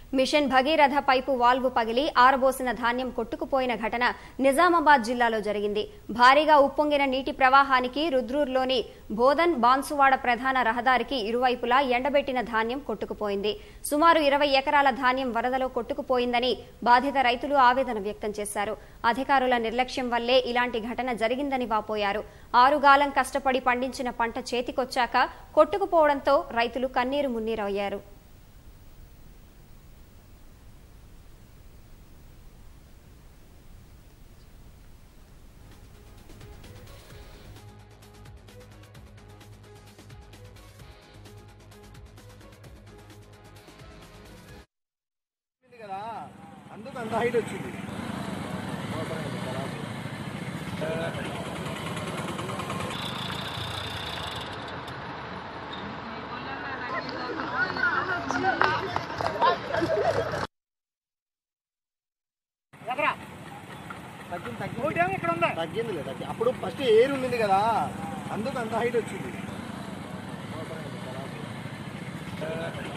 machine Bhagiratha pipe valve పగిలి ఆరబోసిన ధాన్యం కొట్టుకుపోయిన ఘటన నిజామాబాద్ జిల్లాలో జరిగింది భారీగా ఉప్పొంగిన నీటి ప్రవాహానికి రుద్రూర్లోని బోధన్ బాన్సువాడ ప్రధాన రహదారికి ఇరువైపులా ఎండబెట్టిన ధాన్యం కొట్టుకుపోయింది సుమారు ఇరవై ఎకరాల ధాన్యం వరదలో కొట్టుకుపోయిందని బాధిత రైతులు ఆవేదన వ్యక్తం చేశారు అధికారుల నిర్లక్ష్యం వల్లే ఇలాంటి ఘటన జరిగిందని వాపోయారు ఆరుగాలం కష్టపడి పండించిన పంట చేతికొచ్చాక కొట్టుకుపోవడంతో రైతులు కన్నీరు మున్నీరయ్యారు ఉంది కదా అందుకు అంత హైట్ వచ్చింది తగ్గింది తగ్గింది ఇక్కడ ఉందా తగ్గింది తగ్గి అప్పుడు ఫస్ట్ ఎయిర్ ఉండింది కదా అందుకు అంత హైట్ వచ్చింది